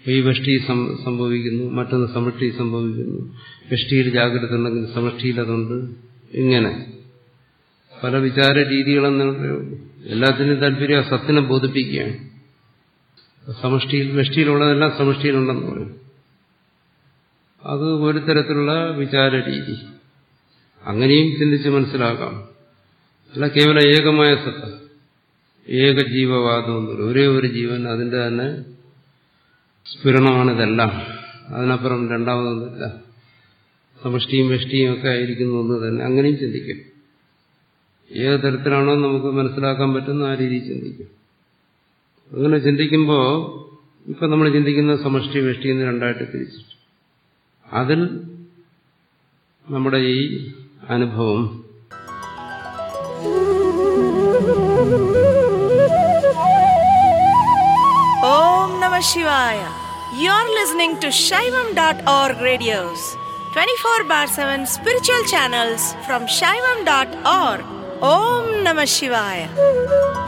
ഈ വെഷ്ടി സം- സംഭവിക്കുന്നു മറ്റൊന്ന് സമഷ്ടി സംഭവിക്കുന്നു വെഷ്ടിയിൽ ജാഗ്രത ഉണ്ടെങ്കിൽ സമഷ്ടിയിൽ അതുണ്ട് ഇങ്ങനെ പല വിചാര രീതികളെന്ന് എല്ലാത്തിനും താല്പര്യം ആ സത്തിനെ ബോധിപ്പിക്കുകയാണ് സമഷ്ടിയിൽ വെഷ്ടിയിലുള്ളതെല്ലാം സമഷ്ടിയിലുണ്ടെന്ന് പറയും അത് ഒരു തരത്തിലുള്ള വിചാര രീതി അങ്ങനെയും ചിന്തിച്ച് മനസ്സിലാക്കാം അല്ല കേവല ഏകമായ സത്ത ഏകജീവവാദം എന്ന് പറയും ഒരേ ഒരു ജീവൻ അതിന്റെ തന്നെ സ്ഫുരണമാണ് ഇതെല്ലാം അതിനപ്പുറം രണ്ടാമതൊന്നുമില്ല സമഷ്ടിയും വെഷ്ടിയും ഒക്കെ ആയിരിക്കുന്നു എന്ന് തന്നെ അങ്ങനെയും ചിന്തിക്കും ഏത് തരത്തിലാണോ നമുക്ക് മനസ്സിലാക്കാൻ പറ്റുന്ന ആ രീതിയിൽ ചിന്തിക്കും അങ്ങനെ ചിന്തിക്കുമ്പോൾ ഇപ്പൊ നമ്മൾ ചിന്തിക്കുന്ന സമഷ്ടി വെഷ്ടി എന്ന് രണ്ടായിട്ട് തിരിച്ചിട്ട് അതിൽ നമ്മുടെ ഈ അനുഭവം Om Namah Shivaya. You're listening to Shaivam.org radios, 24 bar 7 spiritual channels from Shaivam.org. Om Namah Shivaya.